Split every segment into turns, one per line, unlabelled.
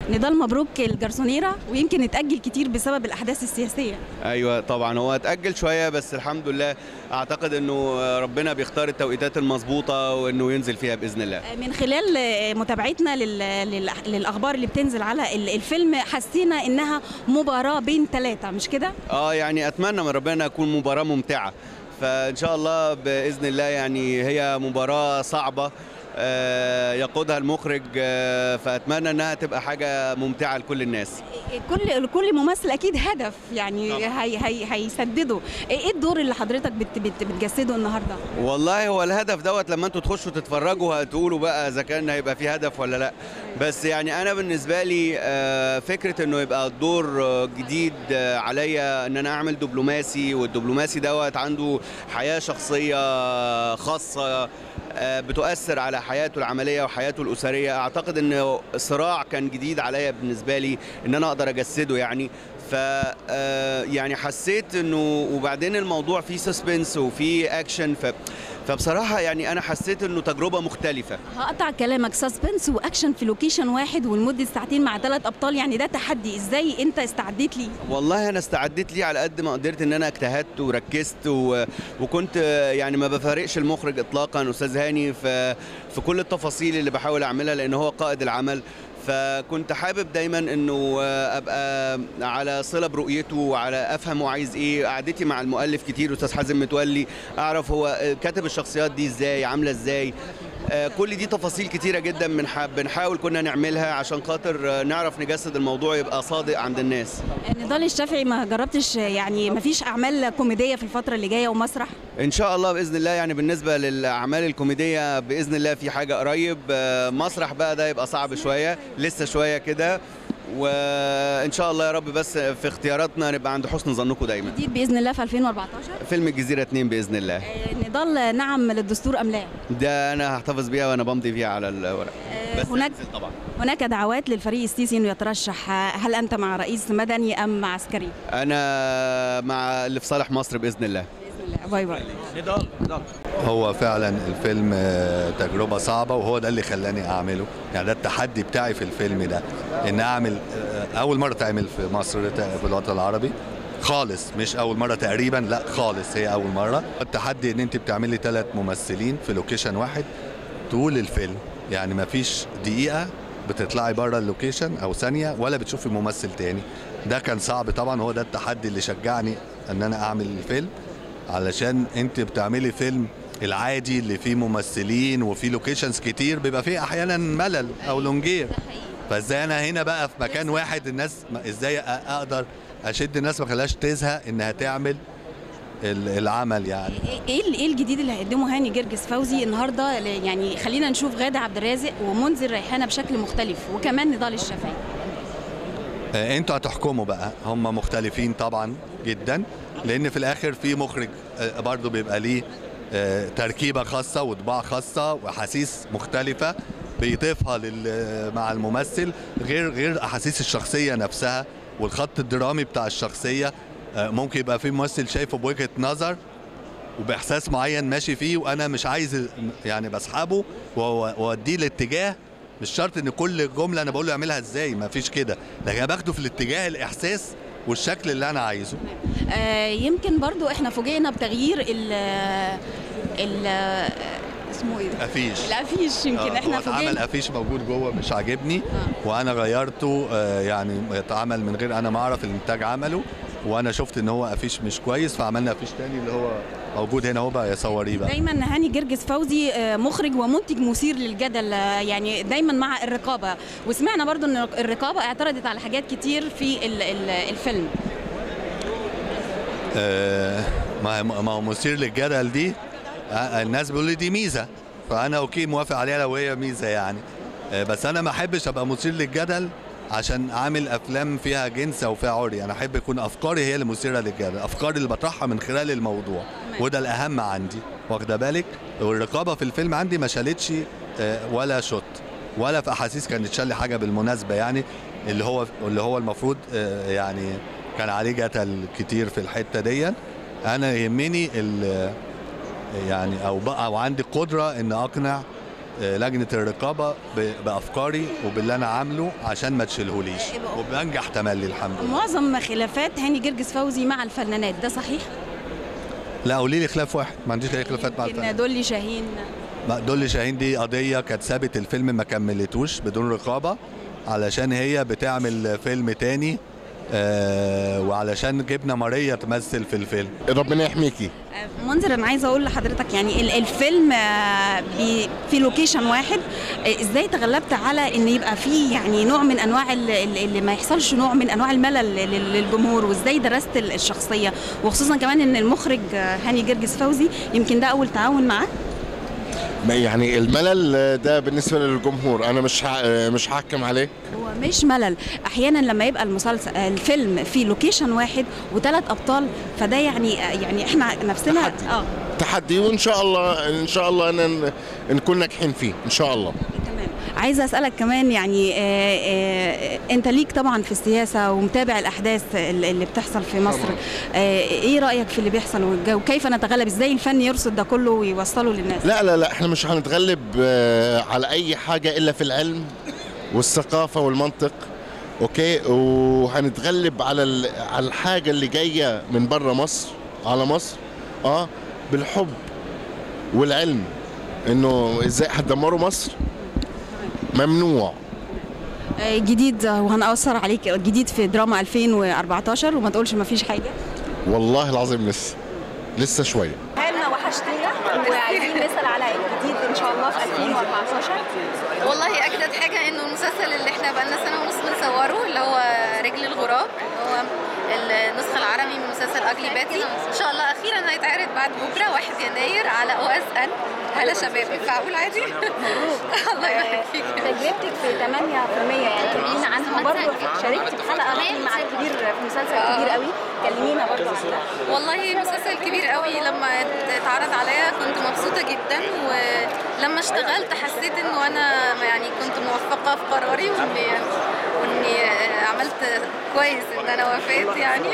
نضال مبروك الجرسونيرا ويمكن اتأجل كتير بسبب الأحداث السياسية
ايوه طبعا هو اتاجل شويه بس الحمد لله اعتقد انه ربنا بيختار التوقيتات المظبوطه وانه ينزل فيها باذن الله
من خلال متابعتنا لل- لل- للأخبار اللي بتنزل على ال- الفيلم حسينا إنها مباراة بين ثلاثة مش كده؟
اه يعني اتمنى من ربنا تكون مباراه ممتعه فان شاء الله باذن الله يعني هي مباراه صعبه آه، يقودها المخرج آه، فاتمنى انها تبقى حاجه ممتعه لكل الناس
كل كل ممثل أكيد هدف يعني
طبعاً.
هي هي هيسدده إيه الدور اللي حضرتك بت بت بتجسده النهاردة؟
والله هو الهدف دوت لما انتوا تخشوا تتفرجوا هتقولوا بقى اذا كان هيبقى في هدف ولا لا بس يعني انا بالنسبه لي آه، فكره انه يبقى الدور آه، جديد آه، عليا ان انا اعمل دبلوماسي والدبلوماسي دوت عنده حياه شخصيه خاصه آه، بتؤثر على حياته العمليه وحياته الاسريه اعتقد ان صراع كان جديد عليا بالنسبه لي ان انا اقدر اجسده يعني ف آه، يعني حسيت انه وبعدين الموضوع فيه سسبنس وفيه اكشن ف فبصراحه يعني انا حسيت انه تجربه مختلفه
هقطع كلامك سسبنس واكشن في لوكيشن واحد ولمده ساعتين مع ثلاث ابطال يعني ده تحدي ازاي انت استعديت ليه
والله انا استعديت ليه على قد ما قدرت ان انا اجتهدت وركزت و... وكنت آه، يعني ما بفارقش المخرج اطلاقا استاذ هاني في في كل التفاصيل اللي بحاول اعملها لان هو قائد العمل فكنت حابب دايما انه آه، ابقى على صله برؤيته وعلى افهم هو عايز ايه قعدتي مع المؤلف كتير استاذ حازم متولي اعرف هو آه، كاتب الشخصيات دي ازاي عامله ازاي آه، كل دي تفاصيل كتيره جدا بنح- بنحاول كنا نعملها عشان خاطر آه، نعرف نجسد الموضوع يبقى صادق عند الناس
نضال الشافعي ما جربتش يعني ما فيش اعمال كوميديه في الفتره اللي جايه ومسرح
ان شاء الله باذن الله يعني بالنسبه للاعمال الكوميديه باذن الله في حاجه قريب آه، مسرح بقى ده يبقى صعب شويه لسه شويه كده وان شاء الله يا رب بس في اختياراتنا نبقى عند حسن ظنكم دايما
جديد باذن الله في 2014
فيلم الجزيره 2 باذن الله
آه، نضال نعم للدستور ام لا
ده انا هحتفظ بيها وانا بمضي فيها على الورق
آه،
بس
هناك
هنزل طبعا
هناك دعوات للفريق السيسي انه يترشح هل انت مع رئيس مدني ام مع عسكري
انا مع اللي في صالح مصر باذن الله
باذن الله باي باي
هو فعلا الفيلم آه، تجربة صعبة وهو ده اللي خلاني أعمله يعني ده التحدي بتاعي في الفيلم ده إن أعمل آه، أول مرة تعمل في مصر ت- في الوطن العربي خالص مش أول مرة تقريبا لا خالص هي أول مرة التحدي إن أنت بتعملي ثلاث ممثلين في لوكيشن واحد طول الفيلم يعني ما فيش دقيقة بتطلعي بره اللوكيشن أو ثانية ولا بتشوفي ممثل تاني ده كان صعب طبعا هو ده التحدي اللي شجعني إن أنا أعمل الفيلم علشان انت بتعملي فيلم العادي اللي فيه ممثلين وفيه لوكيشنز كتير بيبقى فيه احيانا ملل او لونجير فازاي انا هنا بقى في مكان واحد الناس ما- ازاي أ- اقدر اشد الناس ما خلاش تزهق انها تعمل ال- العمل يعني
إيه- ايه ال- ايه الجديد اللي هيقدمه هاني جرجس فوزي النهارده ل- يعني خلينا نشوف غاده عبد الرازق ومنذر ريحانه بشكل مختلف وكمان نضال الشافعي
آه، انتوا هتحكموا بقى هم مختلفين طبعا جدا لان في الاخر في مخرج آه، برضه بيبقى ليه آه، تركيبه خاصه وطباع خاصه واحاسيس مختلفه بيضيفها لل- مع الممثل غير غير احاسيس الشخصيه نفسها والخط الدرامي بتاع الشخصيه آه، ممكن يبقى في ممثل شايفه بوجهه نظر وباحساس معين ماشي فيه وانا مش عايز يعني بسحبه وأو- واوديه الاتجاه مش شرط ان كل جمله انا بقول له اعملها ازاي ما فيش كده لكن انا باخده في الاتجاه الاحساس والشكل اللي انا عايزه
آه يمكن برضو احنا فوجئنا بتغيير ال ال اسمه ايه ده؟
افيش
الافيش يمكن
آه،
احنا
هو اتعمل
فوجئنا
افيش موجود جوه مش عاجبني
آه.
وانا غيرته آه، يعني اتعمل من غير انا ما اعرف الانتاج عمله وانا شفت ان هو افيش مش كويس فعملنا افيش تاني اللي هو موجود هنا هو بقى يصوريه بقى
دايما هاني جرجس فوزي آه، مخرج ومنتج مثير للجدل آه، يعني دايما مع الرقابه وسمعنا برضو ان الرقابه اعترضت على حاجات كتير في ال- ال- الفيلم
آه، ما ما هو مثير للجدل دي آه، الناس بيقولوا لي دي ميزه فانا اوكي موافق عليها لو هي ميزه يعني آه، بس انا ما احبش ابقى مثير للجدل عشان اعمل افلام فيها جنس او فيها عري انا احب يكون افكاري هي المثيره للجدل افكاري اللي بطرحها من خلال الموضوع وده الاهم عندي واخده بالك والرقابه في الفيلم عندي ما شالتش آه، ولا شوت ولا في احاسيس كانت شال حاجه بالمناسبه يعني اللي هو اللي هو المفروض آه، يعني كان عليه جدل كتير في الحته دي انا يهمني ال- يعني او بقى او عندي قدره ان اقنع آه، لجنه الرقابه ب- بافكاري وباللي انا عامله عشان ما تشيلهوليش وبنجح تملي الحمد لله
معظم خلافات هاني جرجس فوزي مع الفنانات ده صحيح؟
لا قولي لي خلاف واحد ما عنديش اي خلافات مع الفنان
يمكن دولي شاهين
ما دول شاهين دي قضيه كانت سابت الفيلم ما كملتوش بدون رقابه علشان هي بتعمل فيلم تاني آه وعلشان جبنا ماريا تمثل في الفيلم
ربنا يحميكي
آه، منذر انا عايزه اقول لحضرتك يعني ال- الفيلم آه، بي- في لوكيشن واحد آه، ازاي تغلبت على ان يبقى فيه يعني نوع من انواع ال- ال- اللي ما يحصلش نوع من انواع الملل لل- للجمهور وازاي درست ال- الشخصيه وخصوصا كمان ان المخرج آه، هاني جرجس فوزي يمكن ده اول تعاون معاه
ما يعني الملل ده بالنسبه للجمهور انا مش ه- مش هحكم عليه
هو مش ملل احيانا لما يبقى المسلسل الفيلم في لوكيشن واحد وثلاث ابطال فده يعني يعني احنا نفسنا
تحدي.
اه
تحدي وان شاء الله ان شاء الله ان نكون ناجحين فيه ان شاء الله
تمام عايزه اسالك كمان يعني آه آه انت ليك طبعا في السياسه ومتابع الاحداث ال- اللي بتحصل في مصر آه ايه رايك في اللي بيحصل والج- وكيف نتغلب ازاي الفن يرصد ده كله ويوصله للناس
لا لا لا احنا مش هنتغلب آه، على اي حاجه الا في العلم والثقافه والمنطق اوكي وهنتغلب على ال- على الحاجه اللي جايه من بره مصر على مصر اه بالحب والعلم انه ازاي هتدمروا مصر ممنوع
آه جديد آه، وهنأثر عليك جديد في دراما 2014 وما تقولش ما فيش حاجه
والله العظيم لسه لسه شويه
حالنا وحشتنا وعايزين نسال على الجديد ان شاء الله في 2014
والله اجدد حاجه انه المسلسل اللي احنا بقالنا سنه ونص بنصوره اللي هو رجل الغراب اللي هو النسخه العربي من مسلسل اجلي باتي ان شاء الله اخيرا هيتعرض بعد بكره 1 يناير على او اس ان هلا شباب ينفع اقول عادي الله يبارك فيك
تجربتك في 8% يعني كلمينا عنها برضه شاركتي في حلقه مع الكبير في مسلسل كبير قوي كلمينا برضه عنها
والله مسلسل كبير قوي لما اتعرض عليا كنت مبسوطه جدا ولما اشتغلت حسيت انه انا يعني كنت موفقه في قراري واني واني عملت كويس ان انا وافقت يعني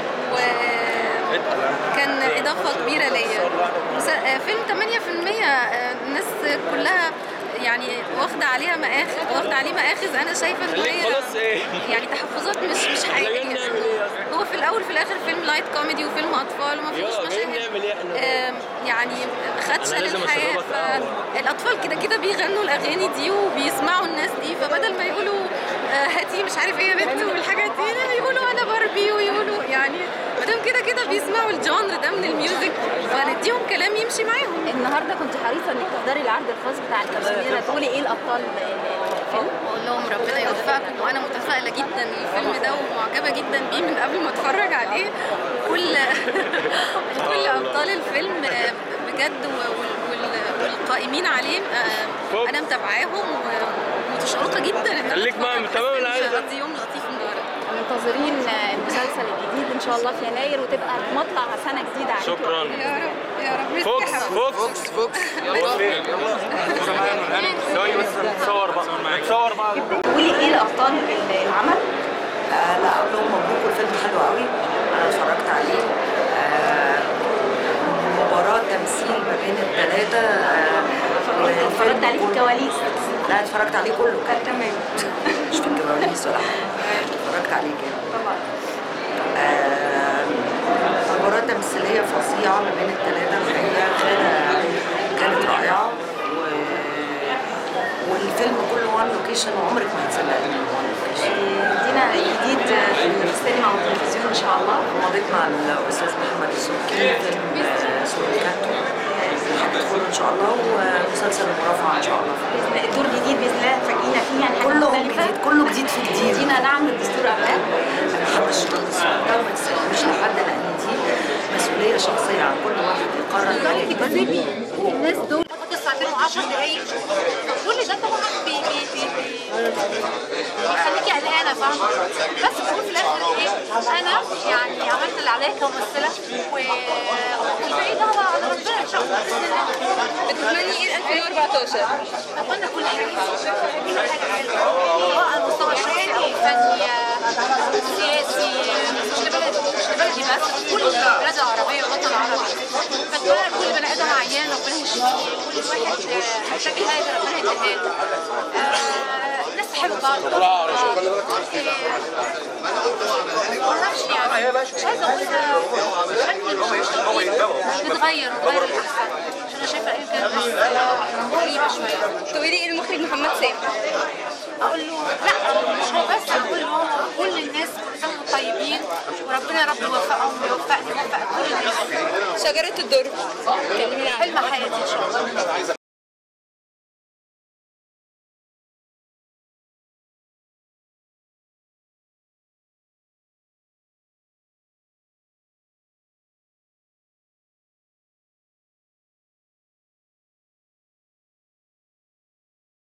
وكان اضافه كبيره ليا مس- فيلم 8% الناس كلها يعني واخده عليها مآخذ واخده عليه مآخذ انا شايفه ان هي يعني تحفظات مش مش حقيقيه هو في الاول في الاخر فيلم لايت كوميدي وفيلم اطفال وما فيهوش مشاهد آم، يعني خدشه للحياه فالاطفال كده كده بيغنوا الاغاني دي وبيسمعوا الناس دي فبدل ما يقولوا آه، هاتي مش عارف ايه يا بنت والحاجات دي لا يقولوا انا باربي ويقولوا يعني مادام كده كده بيسمعوا الجانر ده من الميوزك فنديهم كلام يمشي معاهم
النهارده كنت حريصه انك تحضري العرض الخاص بتاع الكابسوليرا تقولي ايه الابطال الفيلم
بقول لهم ربنا يوفقكم وانا متفائله جدا الفيلم ده ومعجبه جدا بيه من قبل ما اتفرج عليه كل كل ابطال الفيلم آه، بجد و- وال- وال- والقائمين عليه آه، انا متابعاهم ومتشوقه جدا ان
خليك
أنا
معاهم،
أتفرج.
تمام،
حاسة
أنا عايز-
إن هقضي يوم لطيف النهارده
منتظرين المسلسل الجديد ان شاء الله في يناير وتبقى مطلع سنه جديده عليكم
شكرا
يا رب يا رب ميرسي
فوكس
يا حبيبي.
فوكس فوكس ثواني بس نتصور بقى نتصور بقى
قولي ايه الابطال العمل
آه لا اقول لهم مبروك والفيلم حلو قوي انا اتفرجت عليه آه مباراة تمثيل ما بين الثلاثة آه
اتفرجت عليه في الكواليس
لا اتفرجت عليه كله كان تمام مش في الكواليس ولا حاجة اتفرجت عليه كده
طبعا
آه مباراة تمثيلية فظيعة ما بين الثلاثة الحقيقة كانت كانت رائعة و... والفيلم كله وان لوكيشن وعمرك ما هتصدقي إنه one location.
دينا جديد في السينما والتلفزيون ان شاء الله
مضيت مع الاستاذ محمد السبكي فيلم آه، سوري كاتو هتدخل ان شاء الله ومسلسل المرافعه ان شاء الله
بإذن- الدور جديد باذن الله تفاجئينا فيه يعني حاجه
كله
مختلفه
جديد كله جديد في جديد
دينا نعم الدستور امام
محدش رد السؤال ده وما تسالنيش لحد لان دي مسؤوليه شخصيه عن كل واحد يقرر حاجه
تجذبي الناس دول ساعتين و10 دقايق كل ده طبعا بي بي بي بي بيخليكي قلقانه فاهمه بس بقول في الاخر ايه انا يعني عملت اللي عليا كممثله و والباقي ده بقى على ربنا ان شاء الله باذن الله بتتمني ايه 2014 اتمنى كل حاجه كل حاجه حلوه سواء على المستوى الشخصي فني سياسي مش لبلدي مش لبلدي
مصر كل البلاد العربيه والوطن العربي فاتمنى لكل بني ادم عيان ربنا يشفيه كل واحد آه، محتاج حاجه ربنا يديها له آه، الناس تحب بعض آه، معرفش يعني مش عايزه اقولها بشكل نتغير نتغير الاحسن عشان انا شايفه الايام كانت بس غريبه شويه
تقولي ايه المخرج محمد سامي
اقول له لا مش هو بس اقول له كل الناس كل سنه وانتم طيبين وربنا يا رب يوفقهم ويوفقني ويوفق كل الناس
شجره الدر كلمينا عنها
حلم حياتي ان شاء الله